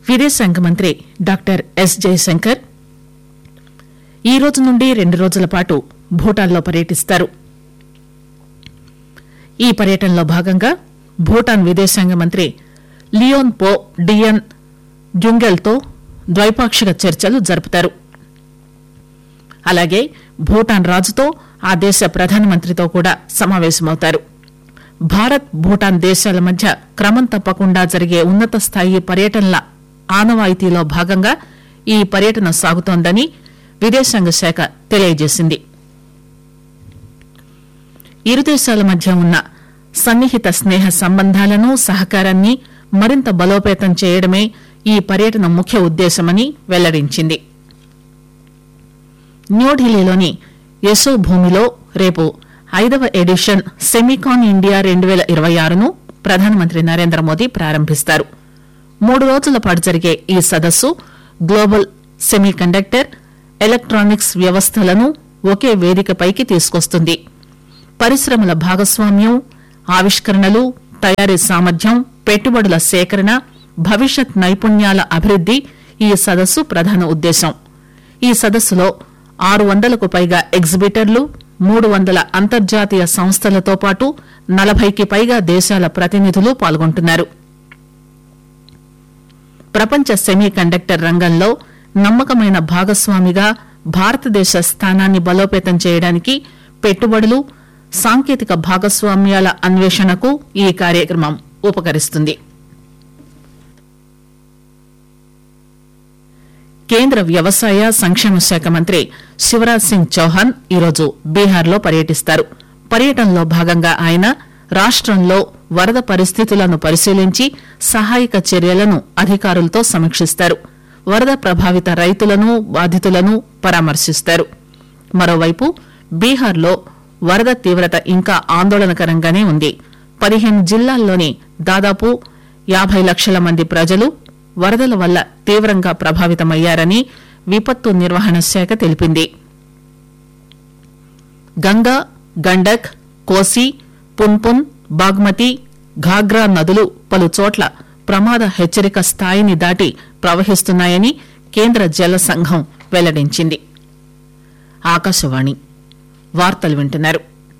విదేశాంగ మంత్రి doctor yes Jayashankar ఈ రోజు నుండి రెండు రోజుల పాటు భూటాన్లో పర్యటిస్తారు ఈ పర్యటనలో భాగంగా భూటాన్ విదేశాంగ మంత్రి లియోన్ పో డియన్ జుంగెల్తో ద్వైపాక్షిక చర్చలు జరుపుతారు అలాగే భూటాన్ రాజుతో ఆ దేశ ప్రధానమంత్రితో కూడా సమావేశమవుతారు భారత్ భూటాన్ దేశాల మధ్య క్రమం తప్పకుండా జరిగే ఉన్నత స్థాయి పర్యటనల ఆనవాయితీలో భాగంగా ఈ పర్యటన సాగుతోందని విదేశాంగ శాఖ తెలియజేసింది ఇరు దేశాల మధ్య ఉన్న సన్నిహిత స్నేహ సంబంధాలను సహకారాన్ని మరింత బలోపేతం చేయడమే ఈ పర్యటన ముఖ్య ఉద్దేశమని వెల్లడించింది న్యూఢిల్లీలోని యశో భూమిలో రేపు ఐదవ ఎడిషన్ సెమికాన్ ఇండియా రెండు పేల ఇరవై ఆరును ప్రధానమంత్రి నరేంద్ర మోదీ ప్రారంభిస్తారు మూడు రోజుల పాటు జరిగే ఈ సదస్సు గ్లోబల్ సెమీ కండక్టర్ ఎలక్ట్రానిక్స్ వ్యవస్థలను ఒకే వేదికపైకి తీసుకొస్తుంది పరిశ్రమల భాగస్వామ్యం ఆవిష్కరణలు తయారీ సామర్థ్యం పెట్టుబడుల సేకరణ భవిష్యత్ నైపుణ్యాల అభివృద్ది ఈ సదస్సు ప్రధాన ఉద్దేశం ఈ సదస్సులో ఆరు వందలకు పైగా ఎగ్జిబిటర్లు మూడు వందల అంతర్జాతీయ సంస్థలతో పాటు నలభైకి పైగా దేశాల ప్రతినిధులు పాల్గొంటున్నారు ప్రపంచ సెమీ కండక్టర్ రంగంలో నమ్మకమైన భాగస్వామిగా భారతదేశ స్థానాన్ని బలోపేతం చేయడానికి పెట్టుబడులు సాంకేతిక భాగస్వామ్యాల అన్వేషణకు ఈ కార్యక్రమం ఉపకరిస్తుంది కేంద్ర వ్యవసాయ సంక్షేమ శాఖ మంత్రి శివరాజ్ సింగ్ చౌహాన్ ఈరోజు బీహార్లో పర్యటిస్తారు పర్యటనలో భాగంగా ఆయన రాష్టంలో వరద పరిస్థితులను పరిశీలించి సహాయక చర్యలను అధికారులతో సమీక్షిస్తారు వరద ప్రభావిత రైతులను బాధితులను పరామర్శిస్తారు మరోవైపు బీహార్లో వరద తీవ్రత ఇంకా ఆందోళనకరంగానే ఉంది పదిహేను జిల్లాల్లోని దాదాపు యాభై లక్షల మంది ప్రజలు వరదల వల్ల తీవ్రంగా ప్రభావితమయ్యారని విపత్తు నిర్వహణ శాఖ తెలిపింది గంగా గండక్ కోసి పున్పున్ బాగ్మతి ఘాగ్రా నదులు పలు చోట్ల ప్రమాద హెచ్చరిక స్థాయిని దాటి ప్రవహిస్తున్నాయని కేంద్ర జల సంఘం వెల్లడించింది ఆకాశవాణి వార్తలు వింటున్నారు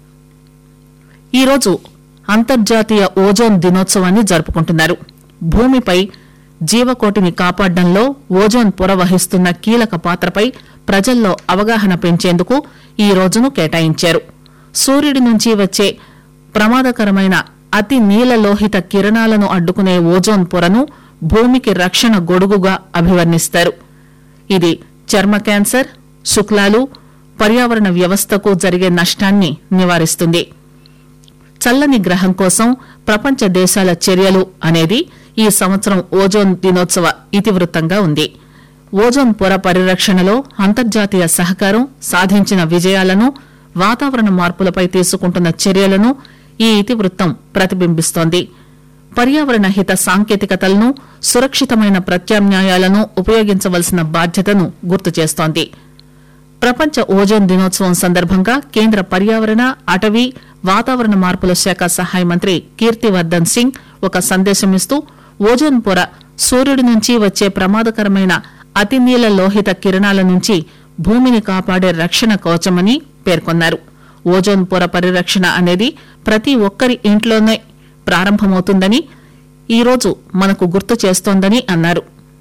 ఈరోజు అంతర్జాతీయ ఓజోన్ దినోత్సవాన్ని జరుపుకుంటున్నారు భూమిపై జీవకోటిని కాపాడడంలో ఓజోన్ పొర వహిస్తున్న కీలక పాత్రపై ప్రజల్లో అవగాహన పెంచేందుకు ఈ రోజును కేటాయించారు సూర్యుడి నుంచి వచ్చే ప్రమాదకరమైన అతి నీలలోహిత కిరణాలను అడ్డుకునే ఓజోన్ పొరను భూమికి రక్షణ గొడుగుగా అభివర్ణిస్తారు ఇది చర్మ క్యాన్సర్ శుక్లాలు పర్యావరణ వ్యవస్థకు జరిగే నష్టాన్ని నివారిస్తుంది చల్లని గ్రహం కోసం ప్రపంచ దేశాల చర్యలు అనేది ఈ సంవత్సరం ఓజోన్ దినోత్సవ ఇతివృత్తంగా ఉంది ఓజోన్ పొర పరిరక్షణలో అంతర్జాతీయ సహకారం సాధించిన విజయాలను వాతావరణ మార్పులపై తీసుకుంటున్న చర్యలను ఈ ఇతివృత్తం ప్రతిబింబిస్తోంది పర్యావరణ హిత సాంకేతికతలను సురక్షితమైన ప్రత్యామ్నాయాలను ఉపయోగించవలసిన బాధ్యతను గుర్తు చేస్తోంది ప్రపంచ ఓజోన్ దినోత్సవం సందర్భంగా కేంద్ర పర్యావరణ అటవీ వాతావరణ మార్పుల శాఖ సహాయ మంత్రి కీర్తివర్దన్ సింగ్ ఒక సందేశం ఇస్తూ ఓజోన్ పొర సూర్యుడి నుంచి వచ్చే ప్రమాదకరమైన అతి నీల లోహిత కిరణాల నుంచి భూమిని కాపాడే రక్షణ కవచమని పేర్కొన్నారు ఓజోన్ పొర పరిరక్షణ అనేది ప్రతి ఒక్కరి ఇంట్లోనే ప్రారంభమవుతుందని ఈరోజు మనకు గుర్తు చేస్తోందని అన్నారు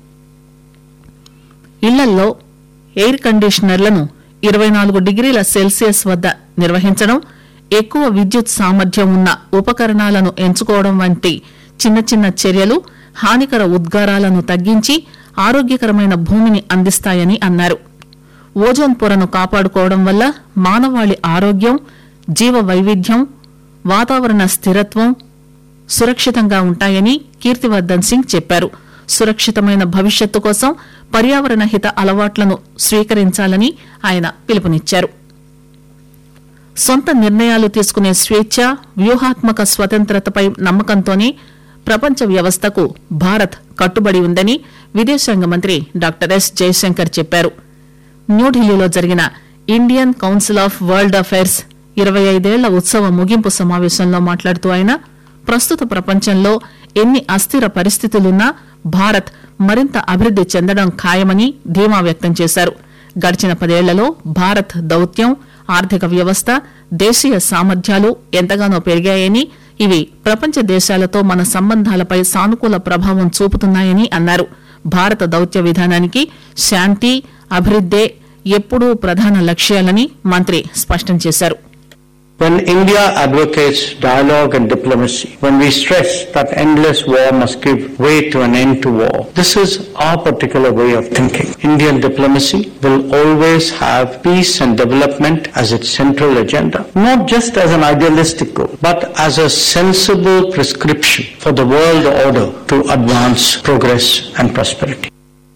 ఇళ్లల్లో ఎయిర్ కండిషనర్లను ఇరవై నాలుగు డిగ్రీల సెల్సియస్ వద్ద నిర్వహించడం ఎక్కువ విద్యుత్ సామర్థ్యం ఉన్న ఉపకరణాలను ఎంచుకోవడం వంటి చిన్న చిన్న చర్యలు హానికర ఉద్గారాలను తగ్గించి ఆరోగ్యకరమైన భూమిని అందిస్తాయని అన్నారు ఓజోన్ పొరను కాపాడుకోవడం వల్ల మానవాళి ఆరోగ్యం జీవ వైవిధ్యం వాతావరణ స్థిరత్వం సురక్షితంగా ఉంటాయని కీర్తివర్దన్ సింగ్ చెప్పారు సురక్షితమైన భవిష్యత్తు కోసం పర్యావరణ హిత అలవాట్లను స్వీకరించాలని ఆయన పిలుపునిచ్చారు సొంత నిర్ణయాలు తీసుకునే స్వేచ్ఛ వ్యూహాత్మక స్వతంత్రతపై నమ్మకంతోనే ప్రపంచ వ్యవస్థకు భారత్ కట్టుబడి ఉందని విదేశాంగ మంత్రి డాక్టర్ ఎస్ జయశంకర్ చెప్పారు న్యూఢిల్లీలో జరిగిన Indian Council of World Affairs ఇరవై ఐదేళ్ల ఉత్సవ ముగింపు సమావేశంలో మాట్లాడుతూ ఆయన ప్రస్తుత ప్రపంచంలో ఎన్ని అస్థిర పరిస్థితులున్నా భారత్ మరింత అభివృద్ది చెందడం ఖాయమని ధీమా వ్యక్తం చేశారు గడిచిన పదేళ్లలో భారత్ దౌత్యం ఆర్థిక వ్యవస్థ దేశీయ సామర్థ్యాలు ఎంతగానో పెరిగాయని ఇవి ప్రపంచ దేశాలతో మన సంబంధాలపై సానుకూల ప్రభావం చూపుతున్నాయని అన్నారు భారత దౌత్య విధానానికి శాంతి అభివృద్దే ఎప్పుడూ ప్రధాన లక్ష్యాలని మంత్రి స్పష్టం చేశారు When India advocates dialogue and diplomacy, when we stress that endless war must give way to an end to war, this is our particular way of thinking. Indian diplomacy will always have peace and development as its central agenda, not just as an idealistic goal, but as a sensible prescription for the world order to advance progress and prosperity.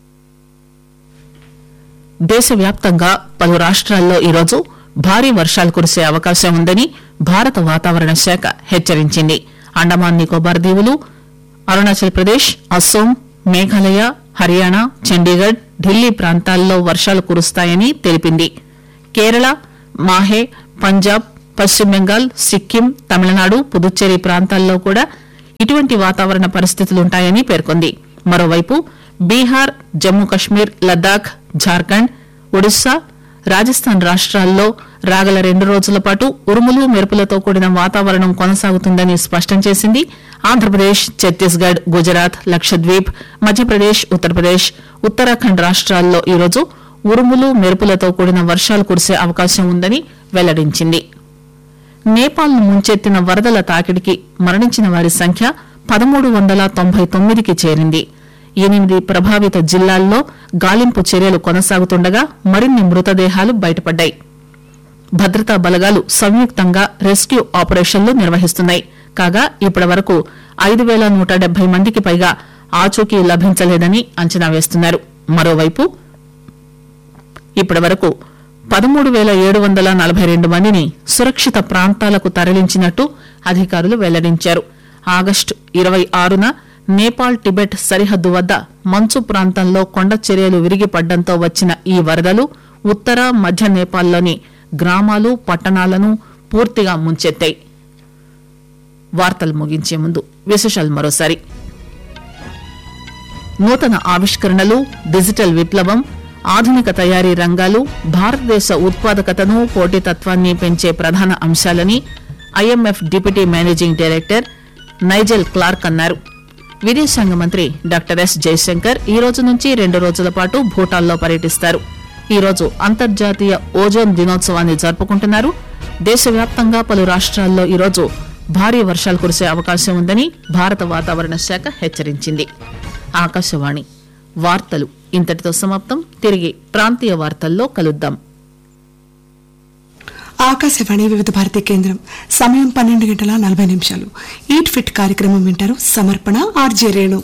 దేశవ్యాప్తంగా పలు రాష్ట్రాల్లో ఈరోజు భారీ వర్షాలు కురిసే అవకాశం ఉందని భారత వాతావరణ శాఖ హెచ్చరించింది అండమాన్ నికోబార్ దీవులు అరుణాచల్ ప్రదేశ్ అస్సోం మేఘాలయ హర్యానా చండీగఢ్ ఢిల్లీ ప్రాంతాల్లో వర్షాలు కురుస్తాయని తెలిపింది కేరళ మాహే పంజాబ్ పశ్చిమ బెంగాల్ సిక్కిం తమిళనాడు పుదుచ్చేరి ప్రాంతాల్లో కూడా ఇటువంటి వాతావరణ పరిస్థితులుంటాయని పేర్కొంది మరోవైపు బీహార్ జమ్మూ కశ్మీర్ లద్దాఖ్ జార్ఖండ్ ఒడిశా రాజస్థాన్ రాష్ట్రాల్లో రాగల రెండు రోజుల పాటు ఉరుములు మెరుపులతో కూడిన వాతావరణం కొనసాగుతుందని స్పష్టం చేసింది ఆంధ్రప్రదేశ్ ఛత్తీస్గఢ్ గుజరాత్ లక్షద్వీప్ మధ్యప్రదేశ్ ఉత్తరప్రదేశ్ ఉత్తరాఖండ్ రాష్ట్రాల్లో ఈరోజు ఉరుములు మెరుపులతో కూడిన వర్షాలు కురిసే అవకాశం ఉందని వెల్లడించింది నేపాల్ను ముంచెత్తిన వరదల తాకిడికి మరణించిన వారి సంఖ్య పదమూడు వందల తొంభై తొమ్మిదికి చేరింది ఎనిమిది ప్రభావిత జిల్లాల్లో గాలింపు చర్యలు కొనసాగుతుండగా మరిన్ని మృతదేహాలు బయటపడ్డాయి భద్రతా బలగాలు సంయుక్తంగా రెస్క్యూ ఆపరేషన్లు నిర్వహిస్తున్నాయి కాగా ఇప్పటి వరకు ఐదు వేల నూట డెబ్బై మందికి పైగా ఆచూకీ లభించలేదని అంచనా వేస్తున్నారు మరోవైపు ఇప్పటి వరకు పదమూడు వేల ఏడు వందల నలభై రెండు మందిని సురక్షిత ప్రాంతాలకు తరలించినట్టు అధికారులు వెల్లడించారు ఆగస్టు ఇరవై ఆరున నేపాల్ టిబెట్ సరిహద్దు వద్ద మంచు ప్రాంతంలో కొండ చర్యలు విరిగిపడ్డంతో వచ్చిన ఈ వరదలు ఉత్తర మధ్య నేపాల్లోని గ్రామాలు పట్టణాలను పూర్తిగా ముంచెత్తాయి వార్తలు ముగించే ముందు విశేషాలు మరోసారి నూతన ఆవిష్కరణలు డిజిటల్ విప్లవం ఆధునిక తయారీ రంగాలు భారతదేశ ఉత్పాదకతను పోటీతత్వాన్ని పెంచే ప్రధాన అంశాలని IMF deputy managing director Nigel Clarke అన్నారు విదేశాంగ మంత్రి డాక్టర్ ఎస్ జయశంకర్ ఈ రోజు నుంచి రెండు రోజుల పాటు భూటాన్లో పర్యటిస్తారు ఈ రోజు అంతర్జాతీయ ఓజోన్ దినోత్సవాన్ని జరుపుకుంటున్నారు దేశవ్యాప్తంగా పలు రాష్ట్రాల్లో ఈరోజు భారీ వర్షాలు కురిసే అవకాశం ఉందని భారత వాతావరణ శాఖ హెచ్చరించింది ఆకాశవాణి వార్తలు ఇంతటితో సమాప్తం తిరిగి ప్రాంతీయ వార్తల్లో కలుద్దాం ఆకాశవాణి వివిధ భారతి కేంద్రం సమయం పన్నెండు గంటల నలభై నిమిషాలు ఈట్ ఫిట్ కార్యక్రమం వింటారు సమర్పణ ఆర్జే రేణు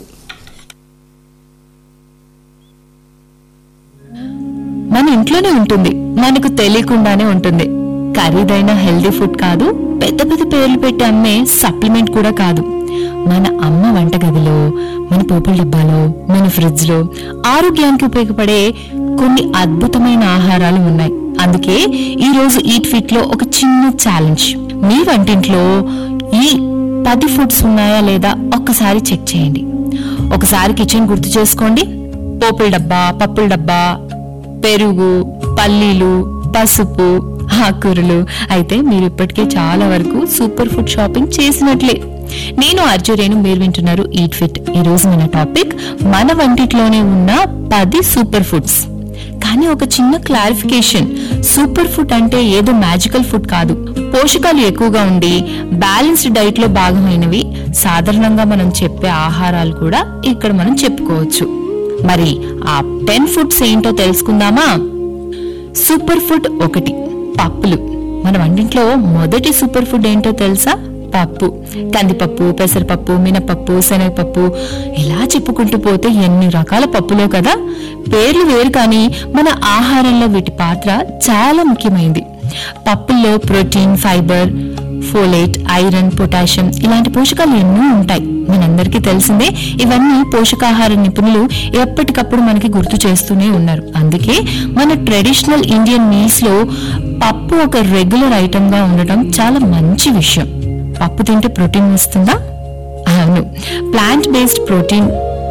మన ఇంట్లోనే ఉంటుంది మనకు తెలియకుండానే ఉంటుంది ఖరీదైన హెల్దీ ఫుడ్ కాదు పెద్ద పెద్ద పేర్లు పెట్టి అమ్మే సప్లిమెంట్ కూడా కాదు మన అమ్మ వంటగదిలో మన పోపుల డబ్బాలో మన ఫ్రిడ్జ్ లో ఆరోగ్యానికి ఉపయోగపడే కొన్ని అద్భుతమైన ఆహారాలు ఉన్నాయి అందుకే ఈ రోజు ఈట్ ఫిట్ లో ఒక చిన్న ఛాలెంజ్ మీ వంటింట్లో ఈ పది ఫుడ్స్ ఉన్నాయా లేదా ఒక్కసారి చెక్ చేయండి ఒకసారి కిచెన్ గుర్తు చేసుకోండి పోపుల డబ్బా పప్పుల డబ్బా పెరుగు పల్లీలు పసుపు ఆకుకూరలు అయితే మీరు ఇప్పటికే చాలా వరకు సూపర్ ఫుడ్ షాపింగ్ చేసినట్లే నేను అర్జురేను మీరు వింటున్నారు ఈట్ ఫిట్ ఈ రోజు మన టాపిక్ మన వంటిట్లోనే ఉన్న పది సూపర్ ఫుడ్స్ కానీ ఒక చిన్న క్లారిఫికేషన్ సూపర్ ఫుడ్ అంటే ఏదో మ్యాజికల్ ఫుడ్ కాదు పోషకాలు ఎక్కువగా ఉండి బ్యాలెన్స్డ్ డైట్ లో భాగమైనవి సాధారణంగా మనం చెప్పే ఆహారాలు కూడా ఇక్కడ మనం చెప్పుకోవచ్చు మరి ఆ టెన్ ఫుడ్స్ ఏంటో తెలుసుకుందామా సూపర్ ఫుడ్ ఒకటి పప్పులు మన వంటింట్లో మొదటి సూపర్ ఫుడ్ ఏంటో తెలుసా పప్పు కందిపప్పు పెసరపప్పు మినపప్పు శనగపప్పు ఇలా చెప్పుకుంటూ పోతే ఎన్ని రకాల పప్పులో కదా పేర్లు వేరు కానీ మన ఆహారంలో వీటి పాత్ర చాలా ముఖ్యమైనది పప్పుల్లో protein fibre folate iron potassium ఇలాంటి పోషకాలు ఎన్నో ఉంటాయి మనందరికీ తెలిసిందే ఇవన్నీ పోషకాహార నిపుణులు ఎప్పటికప్పుడు మనకి గుర్తు చేస్తూనే ఉన్నారు అందుకే మన ట్రెడిషనల్ ఇండియన్ మీల్స్ లో పప్పు ఒక రెగ్యులర్ ఐటమ్ గా ఉండటం చాలా మంచి విషయం పప్పు తింటే ప్రోటీన్ వస్తుందా అవును ప్లాంట్ బేస్డ్ ప్రోటీన్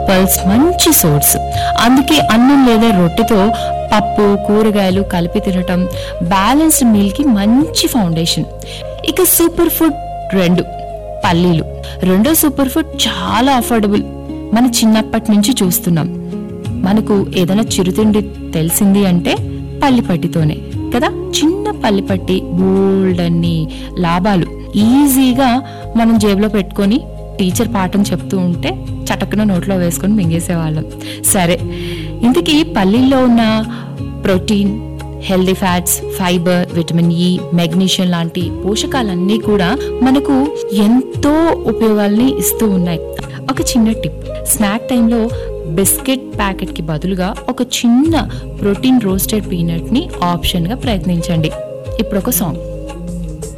పల్స్ మంచి సోర్స్ అందుకే అన్నం లేదా రొట్టెతో పప్పు కూరగాయలు కలిపి తినటం బ్యాలెన్స్డ్ మీల్ కి మంచి ఫౌండేషన్ ఇక సూపర్ ఫుడ్ రెండు పల్లీలు రెండో సూపర్ ఫుడ్ చాలా అఫోర్డబుల్ మన చిన్నప్పటి నుంచి చూస్తున్నాం మనకు ఏదైనా చిరుతిండి తెలిసింది అంటే పల్లిపట్టితోనే కదా చిన్న పల్లిపట్టి బోల్డ్ అన్ని లాభాలు ఈజీగా మనం జేబులో పెట్టుకొని టీచర్ పాఠం చెప్తూ ఉంటే చటక్కున నోట్లో వేసుకొని మింగేసేవాళ్ళం సరే ఇంతకీ పల్లీల్లో ఉన్న protein healthy fats fibre vitamin E magnesium లాంటి పోషకాలన్నీ కూడా మనకు ఎంతో ఉపయోగాల్ని ఇస్తూ ఉన్నాయి ఒక చిన్న టిప్ స్నాక్ టైంలో బిస్కెట్ ప్యాకెట్ కి బదులుగా ఒక చిన్న ప్రోటీన్ రోస్టెడ్ పీనట్ ని ఆప్షన్ గా ప్రయత్నించండి ఇప్పుడు ఒక సాంగ్